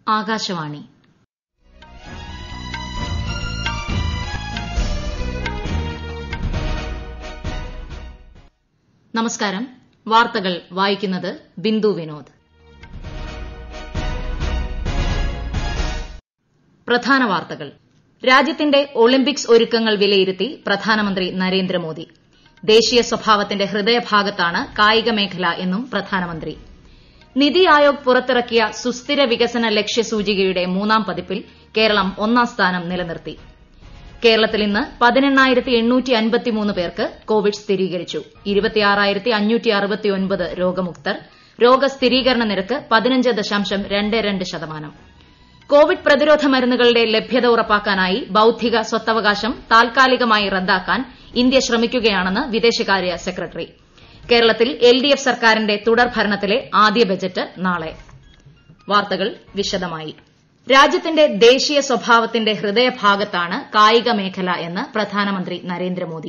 ആകാശവാണി നമസ്കാരം വാർത്തകൾ വായിക്കുന്നത് ബിന്ദു വിനോദ് പ്രധാന വാർത്തകൾ രാജ്യത്തിന്റെ ഒളിമ്പിക്സ് ഒരുക്കങ്ങൾ വിലയിരുത്തി പ്രധാനമന്ത്രി നരേന്ദ്രമോദി ദേശീയ സ്വഭാവത്തിന്റെ ഹൃദയഭാഗത്താണ് കായിക മേഖല എന്നും പ്രധാനമന്ത്രി നിതി ആയോഗ് പുറത്തിറക്കിയ സുസ്ഥിര വികസന ലക്ഷ്യസൂചികയുടെ മൂന്നാം പതിപ്പിൽ കേരളം ഒന്നാം സ്ഥാനം നിലനിർത്തി കേരളത്തിൽ ഇന്ന് പതിനെണ്ണായിരത്തി എണ്ണൂറ്റി അൻപത്തിമൂന്ന് പേർക്ക് കോവിഡ് സ്ഥിരീകരിച്ചു ഇരുപത്തിയാറായിരത്തി അഞ്ഞൂറ്റി അറുപത്തിയൊൻപത് രോഗമുക്തർ രോഗസ്ഥിരീകരണ നിരക്ക് പതിനഞ്ച് ദശാംശം രണ്ട് രണ്ട് ശതമാനം കോവിഡ് പ്രതിരോധ മരുന്നുകളുടെ ലഭ്യത ഉറപ്പാക്കാനായി ബൌദ്ധിക സ്വത്തവകാശം താൽക്കാലികമായി റദ്ദാക്കാൻ ഇന്ത്യ ശ്രമിക്കുകയാണെന്ന് വിദേശകാര്യ സെക്രട്ടറി കേരളത്തിൽ എൽ ഡി എഫ് സർക്കാരിന്റെ തുടർ ഭരണത്തിലെ ആദ്യ ബജറ്റ് നാളെ വാർത്തകൾ വിശദമായി രാജ്യത്തിന്റെ ദേശീയ സ്വഭാവത്തിന്റെ ഹൃദയഭാഗത്താണ് കായിക മേഖല എന്ന് പ്രധാനമന്ത്രി നരേന്ദ്രമോദി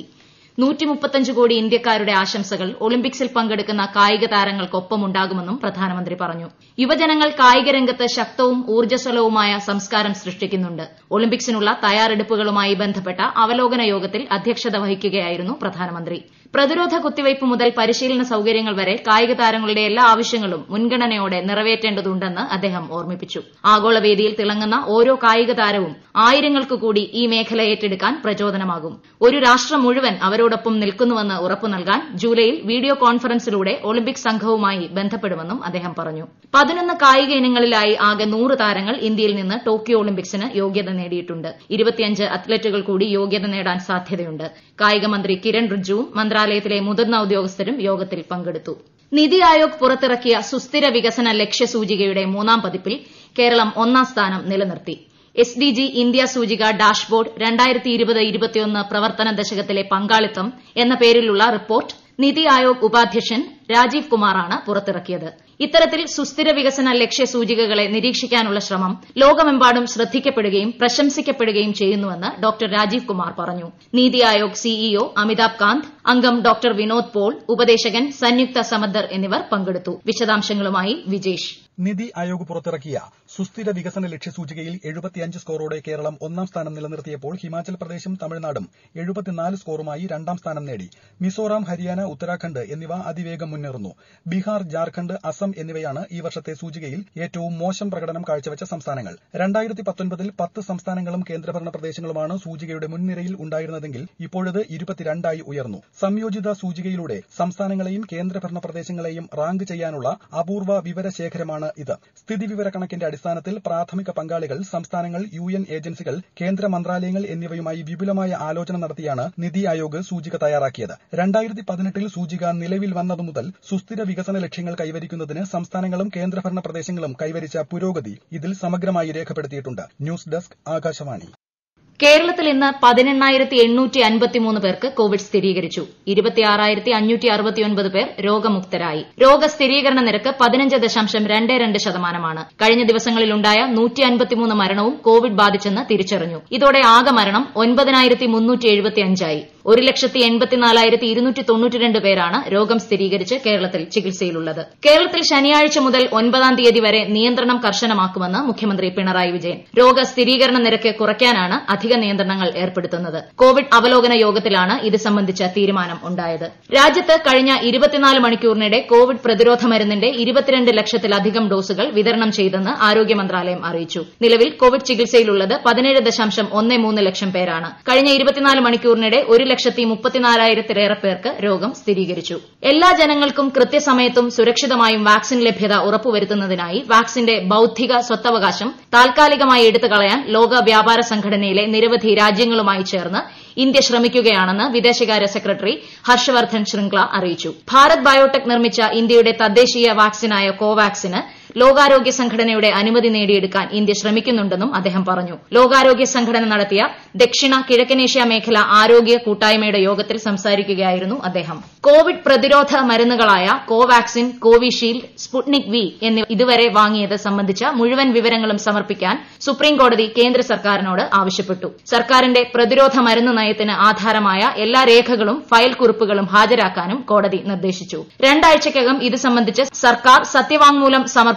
കോടി ഇന്ത്യക്കാരുടെ ആശംസകൾ ഒളിമ്പിക്സിൽ പങ്കെടുക്കുന്ന കായിക താരങ്ങൾക്കൊപ്പമുണ്ടാകുമെന്നും പ്രധാനമന്ത്രി പറഞ്ഞു യുവജനങ്ങൾ കായിക രംഗത്ത് ശക്തവും ഊർജ്ജസ്വലവുമായ സംസ്കാരം സൃഷ്ടിക്കുന്നുണ്ട് ഒളിമ്പിക്സിനുള്ള തയ്യാറെടുപ്പുകളുമായി ബന്ധപ്പെട്ട അവലോകന യോഗത്തിൽ അധ്യക്ഷത വഹിക്കുകയായിരുന്നു പ്രധാനമന്ത്രി പ്രതിരോധ കുത്തിവയ്പ് മുതൽ പരിശീലന സൌകര്യങ്ങൾ വരെ കായിക താരങ്ങളുടെ എല്ലാ ആവശ്യങ്ങളും മുൻഗണനയോടെ നിറവേറ്റേണ്ടതുണ്ടെന്ന് അദ്ദേഹം ഓർമ്മിപ്പിച്ചു ആഗോള വേദിയിൽ തിളങ്ങുന്ന ഓരോ കായിക താരവും ആയിരങ്ങൾക്ക് കൂടി ഈ മേഖല ഏറ്റെടുക്കാൻ പ്രചോദനമാകും ഒരു രാഷ്ട്രം മുഴുവൻ അവരോടൊപ്പം നിൽക്കുന്നുവെന്ന് ഉറപ്പു നൽകാൻ ജൂലൈയിൽ വീഡിയോ കോൺഫറൻസിലൂടെ ഒളിമ്പിക് സംഘവുമായി ബന്ധപ്പെടുമെന്നും അദ്ദേഹം പറഞ്ഞു പതിനൊന്ന് കായിക ഇനങ്ങളിലായി ആകെ നൂറ് താരങ്ങൾ ഇന്ത്യയിൽ നിന്ന് ടോക്കിയോ ഒളിമ്പിക്സിന് യോഗ്യത നേടിയിട്ടുണ്ട് ഇരുപത്തിയഞ്ച് അത്ലറ്റുകൾ കൂടി യോഗ്യത നേടാൻ സാധ്യതയുണ്ട് കായിക മന്ത്രി കിരൺ റിജ്ജുവും മന്ത്രാലയത്തിലെ മുതിർന്ന ഉദ്യോഗസ്ഥരും യോഗത്തിൽ പങ്കെടുത്തു നിതി ആയോഗ് പുറത്തിറക്കിയ സുസ്ഥിര വികസന ലക്ഷ്യസൂചികയുടെ മൂന്നാം പതിപ്പിൽ കേരളം ഒന്നാം സ്ഥാനം നിലനിർത്തി എസ് ഡി ജി ഇന്ത്യ സൂചിക ഡാഷ്ബോർഡ് രണ്ടായിരത്തി ഇരുപത് ഇരുപത്തിയൊന്ന് പ്രവർത്തന ദശകത്തിലെ പങ്കാളിത്തം എന്ന പേരിലുള്ള റിപ്പോർട്ട് നിതി ആയോഗ് ഉപാധ്യക്ഷൻ രാജീവ് കുമാറാണ് പുറത്തിറക്കിയത് ഇത്തരത്തിൽ സുസ്ഥിര വികസന ലക്ഷ്യസൂചികകളെ നിരീക്ഷിക്കാനുള്ള ശ്രമം ലോകമെമ്പാടും ശ്രദ്ധിക്കപ്പെടുകയും പ്രശംസിക്കപ്പെടുകയും ചെയ്യുന്നുവെന്ന് ഡോക്ടർ രാജീവ് കുമാർ പറഞ്ഞു നീതി ആയോഗ് സിഇഒ അമിതാഭ് കാന്ത് അംഗം ഡോക്ടർ വിനോദ് പോൾ ഉപദേശകൻ സംയുക്ത സമദ്ദർ എന്നിവർ പങ്കെടുത്തു വിശദാംശങ്ങളുമായി വിജേഷ് നിതി ആയോഗ് പുറത്തിറക്കിയ സുസ്ഥിര വികസന ലക്ഷ്യസൂചികയിൽ എഴുപത്തിയഞ്ച് സ്കോറോടെ കേരളം ഒന്നാം സ്ഥാനം നിലനിർത്തിയപ്പോൾ ഹിമാചൽ പ്രദേശും തമിഴ്നാടും എഴുപത്തിനാല് സ്കോറുമായി രണ്ടാം സ്ഥാനം നേടി മിസോറാം ഹരിയാന ഉത്തരാഖണ്ഡ് എന്നിവ അതിവേഗം മുന്നേറുന്നു ബീഹാർ ജാർഖണ്ഡ് അസം എന്നിവയാണ് ഈ വർഷത്തെ സൂചികയിൽ ഏറ്റവും മോശം പ്രകടനം കാഴ്ചവച്ച സംസ്ഥാനങ്ങൾ രണ്ടായിരത്തി പത്തൊൻപതിൽ പത്ത് സംസ്ഥാനങ്ങളും കേന്ദ്രഭരണ പ്രദേശങ്ങളുമാണ് സൂചികയുടെ മുൻനിരയിൽ ഉണ്ടായിരുന്നതെങ്കിൽ ഇപ്പോഴത് ഇരുപത്തിരണ്ടായി ഉയർന്നു സംയോജിത സൂചികയിലൂടെ സംസ്ഥാനങ്ങളെയും കേന്ദ്രഭരണ പ്രദേശങ്ങളെയും റാങ്ക് ചെയ്യാനുള്ള അപൂർവ വിവരശേഖരമാണ് ഇത് സ്ഥിതിവിവര കണക്കിന്റെ അടിസ്ഥാനത്തിൽ പ്രാഥമിക പങ്കാളികൾ സംസ്ഥാനങ്ങൾ യു എൻ ഏജൻസികൾ കേന്ദ്ര മന്ത്രാലയങ്ങൾ എന്നിവയുമായി വിപുലമായ ആലോചന നടത്തിയാണ് നിതി ആയോഗ് സൂചിക തയ്യാറാക്കിയത് രണ്ടായിരത്തി പതിനെട്ടിൽ സൂചിക നിലവിൽ വന്നതു മുതൽ സുസ്ഥിര വികസന ലക്ഷ്യങ്ങൾ കൈവരിക്കുന്നതിന് സംസ്ഥാനങ്ങളും കേന്ദ്രഭരണ പ്രദേശങ്ങളും കൈവരിച്ച പുരോഗതി ഇതിൽ സമഗ്രമായി രേഖപ്പെടുത്തിയിട്ടുണ്ട് ന്യൂസ് ഡെസ്ക് ആകാശവാണി കേരളത്തിൽ ഇന്ന് പതിനെണ്ണായിരത്തി എണ്ണൂറ്റി അൻപത്തിമൂന്ന് പേർക്ക് കോവിഡ് സ്ഥിരീകരിച്ചു ഇരുപത്തിയാറായിരത്തി അഞ്ഞൂറ്റി അറുപത്തിയൊൻപത് പേർ രോഗമുക്തരായി രോഗസ്ഥിരീകരണ നിരക്ക് പതിനഞ്ച് ദശാംശം രണ്ട് രണ്ട് ശതമാനമാണ് കഴിഞ്ഞ ദിവസങ്ങളിലുണ്ടായ നൂറ്റി അൻപത്തിമൂന്ന് മരണവും കോവിഡ് ബാധിച്ചെന്ന് തിരിച്ചറിഞ്ഞു ഇതോടെ ആകെ മരണം ഒൻപതിനായിരത്തി മുന്നൂറ്റി എഴുപത്തിയഞ്ചായി ഒരു ലക്ഷത്തി എൺപത്തിനാലായിരത്തി ഇരുന്നൂറ്റി തൊണ്ണൂറ്റിരണ്ട് പേരാണ് രോഗം സ്ഥിരീകരിച്ച് കേരളത്തിൽ ചികിത്സയിലുള്ളത് കേരളത്തിൽ ശനിയാഴ്ച മുതൽ ഒൻപതാം തീയതി വരെ നിയന്ത്രണം കർശനമാക്കുമെന്ന് മുഖ്യമന്ത്രി പിണറായി വിജയൻ രോഗസ്ഥിരീകരണ നിരക്ക് കുറയ്ക്കാനാണ് അധിക നിയന്ത്രണങ്ങൾ ഏർപ്പെടുത്തുന്നത് കോവിഡ് അവലോകന യോഗത്തിലാണ് ഇത് സംബന്ധിച്ച തീരുമാനം ഉണ്ടായത് രാജ്യത്ത് കഴിഞ്ഞ ഇരുപത്തിനാല് മണിക്കൂറിനിടെ കോവിഡ് പ്രതിരോധ മരുന്നിന്റെ ഇരുപത്തിരണ്ട് ലക്ഷത്തിലധികം ഡോസുകൾ വിതരണം ചെയ്തെന്ന് ആരോഗ്യ മന്ത്രാലയം അറിയിച്ചു നിലവിൽ കോവിഡ് ചികിത്സയിലുള്ളത് പതിനേഴ് ദശാംശം ഒന്ന് മൂന്ന് ലക്ഷം പേരാണ് കഴിഞ്ഞ ഇരുപത്തിനാല് മണിക്കൂറിനിടെ ഒരു ലക്ഷത്തി മുപ്പത്തിനാലായിരത്തിലേറെ പേർക്ക് രോഗം സ്ഥിരീകരിച്ചു എല്ലാ ജനങ്ങൾക്കും കൃത്യസമയത്തും സുരക്ഷിതമായും വാക്സിൻ ലഭ്യത ഉറപ്പുവരുത്തുന്നതിനായി വാക്സിന്റെ ബൌദ്ധിക സ്വത്തവകാശം താൽക്കാലികമായി എടുത്തു കളയാൻ ലോക വ്യാപാര സംഘടനയിലെ നിരവധി രാജ്യങ്ങളുമായി ചേർന്ന് ഇന്ത്യ ശ്രമിക്കുകയാണെന്ന് വിദേശകാര്യ സെക്രട്ടറി ഹർഷവർദ്ധൻ ശൃംഗ്ല അറിയിച്ചു ഭാരത് ബയോടെക് നിർമ്മിച്ച ഇന്ത്യയുടെ തദ്ദേശീയ വാക്സിനായ കോവാക്സിന് ലോകാരോഗ്യ സംഘടനയുടെ അനുമതി നേടിയെടുക്കാൻ ഇന്ത്യ ശ്രമിക്കുന്നുണ്ടെന്നും അദ്ദേഹം പറഞ്ഞു ലോകാരോഗ്യ സംഘടന നടത്തിയ ദക്ഷിണ കിഴക്കനേഷ്യ മേഖല ആരോഗ്യ കൂട്ടായ്മയുടെ യോഗത്തിൽ സംസാരിക്കുകയായിരുന്നു അദ്ദേഹം കോവിഡ് പ്രതിരോധ മരുന്നുകളായ കോവാക്സിൻ കോവിഷീൽഡ് സ്പുട്നിക് വി എന്നിവ ഇതുവരെ വാങ്ങിയത് സംബന്ധിച്ച മുഴുവൻ വിവരങ്ങളും സമർപ്പിക്കാൻ സുപ്രീംകോടതി കേന്ദ്ര സർക്കാരിനോട് ആവശ്യപ്പെട്ടു സർക്കാരിന്റെ പ്രതിരോധ മരുന്ന് നയത്തിന് ആധാരമായ എല്ലാ രേഖകളും ഫയൽ കുറിപ്പുകളും ഹാജരാക്കാനും കോടതി നിർദ്ദേശിച്ചു രണ്ടാഴ്ചയ്ക്കകം ഇത് സംബന്ധിച്ച് സർക്കാർ സത്യവാങ്മൂലം സമർപ്പിക്കും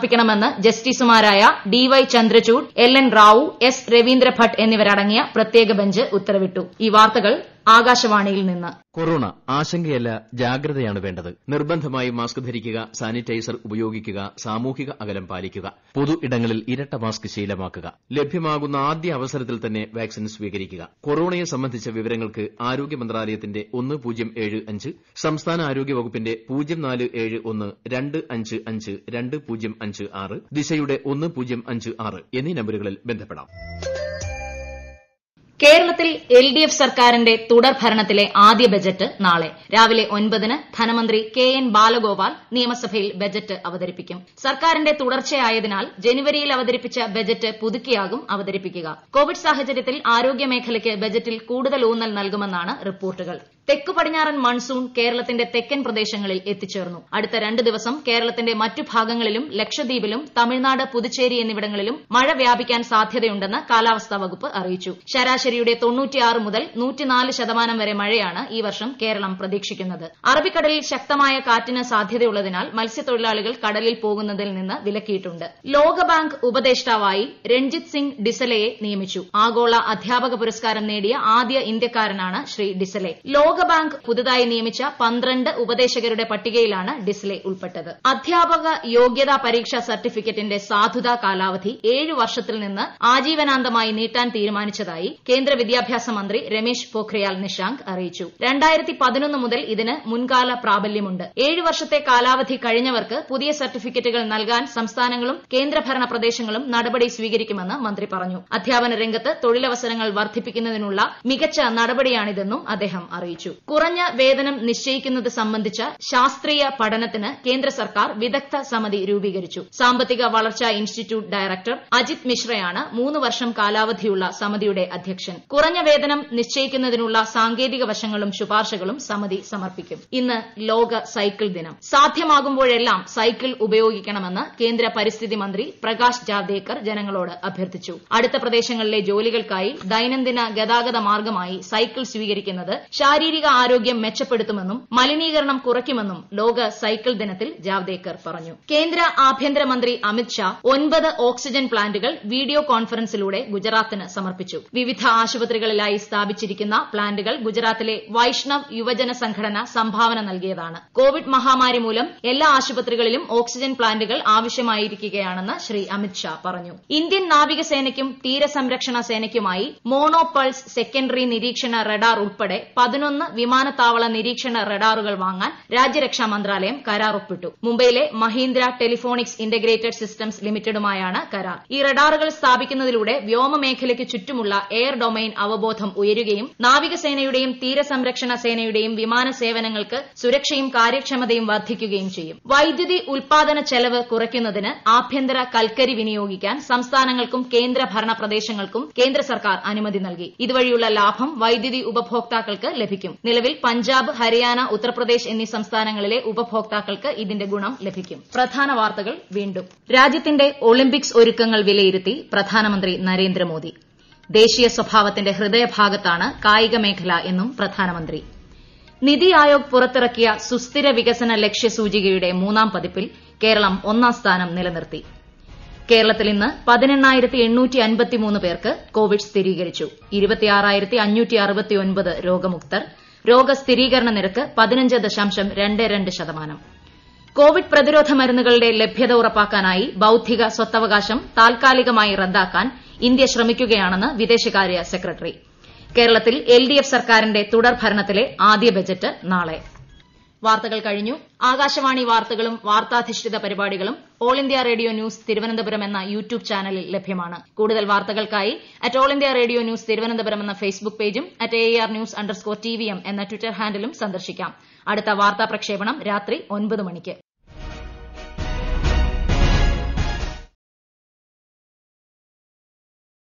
സമർപ്പിക്കണമെന്ന് ജസ്റ്റിസുമാരായ D Y Chandrachud L N Rao S Ravindra Bhat എന്നിവരടങ്ങിയ പ്രത്യേക ബെഞ്ച് ഉത്തരവിട്ടു ഈ വാർത്തകൾ ആകാശവാണിയിൽ നിന്ന് കൊറോണ ആശങ്കയല്ല ജാഗ്രതയാണ് വേണ്ടത് നിർബന്ധമായും മാസ്ക് ധരിക്കുക സാനിറ്റൈസർ ഉപയോഗിക്കുക സാമൂഹിക അകലം പാലിക്കുക പൊതു ഇടങ്ങളിൽ ഇരട്ട മാസ്ക് ശീലമാക്കുക ലഭ്യമാകുന്ന ആദ്യ അവസരത്തിൽ തന്നെ വാക്സിൻ സ്വീകരിക്കുക കൊറോണയെ സംബന്ധിച്ച വിവരങ്ങൾക്ക് ആരോഗ്യ മന്ത്രാലയത്തിന്റെ ഒന്ന് പൂജ്യം ഏഴ് അഞ്ച് സംസ്ഥാന ആരോഗ്യ വകുപ്പിന്റെ പൂജ്യം നാല് ഏഴ് ഒന്ന് രണ്ട് അഞ്ച് അഞ്ച് രണ്ട് പൂജ്യം അഞ്ച് ആറ് ദിശയുടെ ഒന്ന് പൂജ്യം അഞ്ച് ആറ് എന്നീ നമ്പരുകളിൽ ബന്ധപ്പെടാം കേരളത്തിൽ എൽ ഡി എഫ് സർക്കാരിന്റെ തുടർ ഭരണത്തിലെ ആദ്യ ബജറ്റ് നാളെ രാവിലെ ഒൻപതിന് ധനമന്ത്രി കെ എൻ ബാലഗോപാൽ നിയമസഭയിൽ ബജറ്റ് അവതരിപ്പിക്കും സർക്കാരിന്റെ തുടർച്ചയായതിനാൽ ജനുവരിയിൽ അവതരിപ്പിച്ച ബജറ്റ് പുതുക്കിയാകും അവതരിപ്പിക്കുക കോവിഡ് സാഹചര്യത്തിൽ ആരോഗ്യ മേഖലയ്ക്ക് ബജറ്റിൽ കൂടുതൽ ഊന്നൽ നൽകുമെന്നാണ് റിപ്പോർട്ടുകൾ തെക്കു പടിഞ്ഞാറൻ മൺസൂൺ കേരളത്തിന്റെ തെക്കൻ പ്രദേശങ്ങളിൽ എത്തിച്ചേർന്നു അടുത്ത രണ്ട് ദിവസം കേരളത്തിന്റെ മറ്റു ഭാഗങ്ങളിലും ലക്ഷദ്വീപിലും തമിഴ്നാട് പുതുച്ചേരി എന്നിവിടങ്ങളിലും മഴ വ്യാപിക്കാൻ സാധ്യതയുണ്ടെന്ന് കാലാവസ്ഥാ വകുപ്പ് അറിയിച്ചു ശരാശരിയുടെ തൊണ്ണൂറ്റിയാറ് മുതൽ നൂറ്റിനാല് ശതമാനം വരെ മഴയാണ് ഈ വർഷം കേരളം പ്രതീക്ഷിക്കുന്നത് അറബിക്കടലിൽ ശക്തമായ കാറ്റിന് സാധ്യതയുള്ളതിനാൽ മത്സ്യത്തൊഴിലാളികൾ കടലിൽ പോകുന്നതിൽ നിന്ന് വിലക്കിയിട്ടുണ്ട് ലോകബാങ്ക് ഉപദേഷ്ടാവായി രഞ്ജിത് സിംഗ് ഡിസലയെ നിയമിച്ചു ആഗോള അധ്യാപക പുരസ്കാരം നേടിയ ആദ്യ ഇന്ത്യക്കാരനാണ് ശ്രീ ഡിസലെ ലോകബാങ്ക് പുതുതായി നിയമിച്ച പന്ത്രണ്ട് ഉപദേശകരുടെ പട്ടികയിലാണ് ഡിസ്ലെ ഉൾപ്പെട്ടത് അധ്യാപക യോഗ്യതാ പരീക്ഷാ സർട്ടിഫിക്കറ്റിന്റെ സാധുതാ കാലാവധി ഏഴ് വർഷത്തിൽ നിന്ന് ആജീവനാന്തമായി നീട്ടാൻ തീരുമാനിച്ചതായി കേന്ദ്ര വിദ്യാഭ്യാസ മന്ത്രി രമേശ് പോഖ്രിയാൽ നിഷാങ്ക് അറിയിച്ചു രണ്ടായിരത്തി പതിനൊന്ന് മുതൽ ഇതിന് മുൻകാല പ്രാബല്യമുണ്ട് ഏഴ് വർഷത്തെ കാലാവധി കഴിഞ്ഞവർക്ക് പുതിയ സർട്ടിഫിക്കറ്റുകൾ നൽകാൻ സംസ്ഥാനങ്ങളും കേന്ദ്രഭരണ പ്രദേശങ്ങളും നടപടി സ്വീകരിക്കുമെന്ന് മന്ത്രി പറഞ്ഞു അധ്യാപന രംഗത്ത് തൊഴിലവസരങ്ങൾ വർദ്ധിപ്പിക്കുന്നതിനുള്ള മികച്ച നടപടിയാണിതെന്നും അദ്ദേഹം അറിയിച്ചു കുറഞ്ഞ വേതനം നിശ്ചയിക്കുന്നത് സംബന്ധിച്ച ശാസ്ത്രീയ പഠനത്തിന് കേന്ദ്ര സർക്കാർ വിദഗ്ധ സമിതി രൂപീകരിച്ചു സാമ്പത്തിക വളർച്ചാ ഇൻസ്റ്റിറ്റ്യൂട്ട് ഡയറക്ടർ അജിത് മിശ്രയാണ് മൂന്ന് വർഷം കാലാവധിയുള്ള സമിതിയുടെ അധ്യക്ഷൻ കുറഞ്ഞ വേതനം നിശ്ചയിക്കുന്നതിനുള്ള സാങ്കേതിക വശങ്ങളും ശുപാർശകളും സമിതി സമർപ്പിക്കും ഇന്ന് ലോക സൈക്കിൾ ദിനം സാധ്യമാകുമ്പോഴെല്ലാം സൈക്കിൾ ഉപയോഗിക്കണമെന്ന് കേന്ദ്ര പരിസ്ഥിതി മന്ത്രി പ്രകാശ് ജാവ്ദേക്കർ ജനങ്ങളോട് അഭ്യർത്ഥിച്ചു അടുത്ത പ്രദേശങ്ങളിലെ ജോലികൾക്കായി ദൈനംദിന ഗതാഗത മാർഗമായി സൈക്കിൾ സ്വീകരിക്കുന്നത് ശാരീരിക ആരോഗ്യം മെച്ചപ്പെടുത്തുമെന്നും മലിനീകരണം കുറയ്ക്കുമെന്നും ലോക സൈക്കിൾ ദിനത്തിൽ ജാവ്ദേക്കർ പറഞ്ഞു കേന്ദ്ര ആഭ്യന്തരമന്ത്രി അമിത് ഷാ ഒൻപത് ഓക്സിജൻ പ്ലാന്റുകൾ വീഡിയോ കോൺഫറൻസിലൂടെ ഗുജറാത്തിന് സമർപ്പിച്ചു വിവിധ ആശുപത്രികളിലായി സ്ഥാപിച്ചിരിക്കുന്ന പ്ലാന്റുകൾ ഗുജറാത്തിലെ വൈഷ്ണവ് യുവജന സംഘടന സംഭാവന നൽകിയതാണ് കോവിഡ് മഹാമാരി മൂലം എല്ലാ ആശുപത്രികളിലും ഓക്സിജൻ പ്ലാന്റുകൾ ആവശ്യമായിരിക്കുകയാണെന്ന് ശ്രീ അമിത് ഷാ പറഞ്ഞു ഇന്ത്യൻ നാവികസേനയ്ക്കും തീരസംരക്ഷണ സേനയ്ക്കുമായി മോണോ പൾസ് സെക്കൻഡറി നിരീക്ഷണ റഡാർ ഉൾപ്പെടെ പതിനൊന്ന് വിമാനത്താവള നിരീക്ഷണ റഡാറുകൾ വാങ്ങാൻ രാജ്യരക്ഷാ മന്ത്രാലയം കരാർ ഒപ്പിട്ടു മുംബൈയിലെ മഹീന്ദ്ര ടെലിഫോണിക്സ് ഇന്റഗ്രേറ്റഡ് സിസ്റ്റംസ് ലിമിറ്റഡുമായാണ് കരാർ ഈ റഡാറുകൾ സ്ഥാപിക്കുന്നതിലൂടെ വ്യോമമേഖലയ്ക്ക് ചുറ്റുമുള്ള എയർ ഡൊമൈൻ അവബോധം ഉയരുകയും നാവികസേനയുടെയും തീരസംരക്ഷണ സേനയുടെയും വിമാന സേവനങ്ങൾക്ക് സുരക്ഷയും കാര്യക്ഷമതയും വർദ്ധിക്കുകയും ചെയ്യും വൈദ്യുതി ഉൽപാദന ചെലവ് കുറയ്ക്കുന്നതിന് ആഭ്യന്തര കൽക്കരി വിനിയോഗിക്കാൻ സംസ്ഥാനങ്ങൾക്കും കേന്ദ്ര ഭരണ പ്രദേശങ്ങൾക്കും കേന്ദ്ര സർക്കാർ അനുമതി നൽകി ഇതുവഴിയുള്ള ലാഭം വൈദ്യുതി ഉപഭോക്താക്കൾക്ക് ലഭിക്കും നിലവിൽ പഞ്ചാബ് ഹരിയാന ഉത്തർപ്രദേശ് എന്നീ സംസ്ഥാനങ്ങളിലെ ഉപഭോക്താക്കൾക്ക് ഇതിന്റെ ഗുണം ലഭിക്കും പ്രധാന വാർത്തകൾ വീണ്ടും രാജ്യത്തിന്റെ ഒളിമ്പിക്സ് ഒരുക്കങ്ങൾ വിലയിരുത്തി പ്രധാനമന്ത്രി നരേന്ദ്രമോദി ദേശീയ സ്വഭാവത്തിന്റെ ഹൃദയഭാഗത്താണ് കായിക മേഖല എന്നും പ്രധാനമന്ത്രി നിതി ആയോഗ് പുറത്തിറക്കിയ സുസ്ഥിര വികസന ലക്ഷ്യസൂചികയുടെ മൂന്നാം പതിപ്പിൽ കേരളം ഒന്നാം സ്ഥാനം നിലനിർത്തി കേരളത്തിൽ ഇന്ന് പതിനെണ്ണായിരത്തി എണ്ണൂറ്റി അൻപത്തിമൂന്ന് പേർക്ക് കോവിഡ് സ്ഥിരീകരിച്ചു ഇരുപത്തിയാറായിരത്തി അഞ്ഞൂറ്റി അറുപത്തിയൊൻപത് രോഗമുക്തർ രോഗസ്ഥിരീകരണ നിരക്ക് പതിനഞ്ച് ദശാംശം രണ്ട് രണ്ട് ശതമാനം കോവിഡ് പ്രതിരോധ മരുന്നുകളുടെ ലഭ്യത ഉറപ്പാക്കാനായി ബൌദ്ധിക സ്വത്തവകാശം താൽക്കാലികമായി റദ്ദാക്കാൻ ഇന്ത്യ ശ്രമിക്കുകയാണെന്ന് വിദേശകാര്യ സെക്രട്ടറി കേരളത്തിൽ എൽ ഡി എഫ് സർക്കാരിന്റെ തുടർ ഭരണത്തിലെ ആദ്യ ബജറ്റ് നാളെ വാർത്തകൾ കഴിഞ്ഞു ആകാശവാണി വാർത്തകളും വാർത്താധിഷ്ഠിത പരിപാടികളും All India Radio News Thiruvananthapuram എന്ന യൂട്യൂബ് ചാനലിൽ ലഭ്യമാണ് കൂടുതൽ വാർത്തകൾക്കായി at All India Radio News Thiruvananthapuram എന്ന ഫേസ്ബുക്ക് പേജും at A R news underscore T V M എന്ന ട്വിറ്റർ ഹാൻഡിലും സന്ദർശിക്കാം അടുത്ത വാർത്താ പ്രക്ഷേപണം രാത്രി ഒൻപത് മണിക്ക്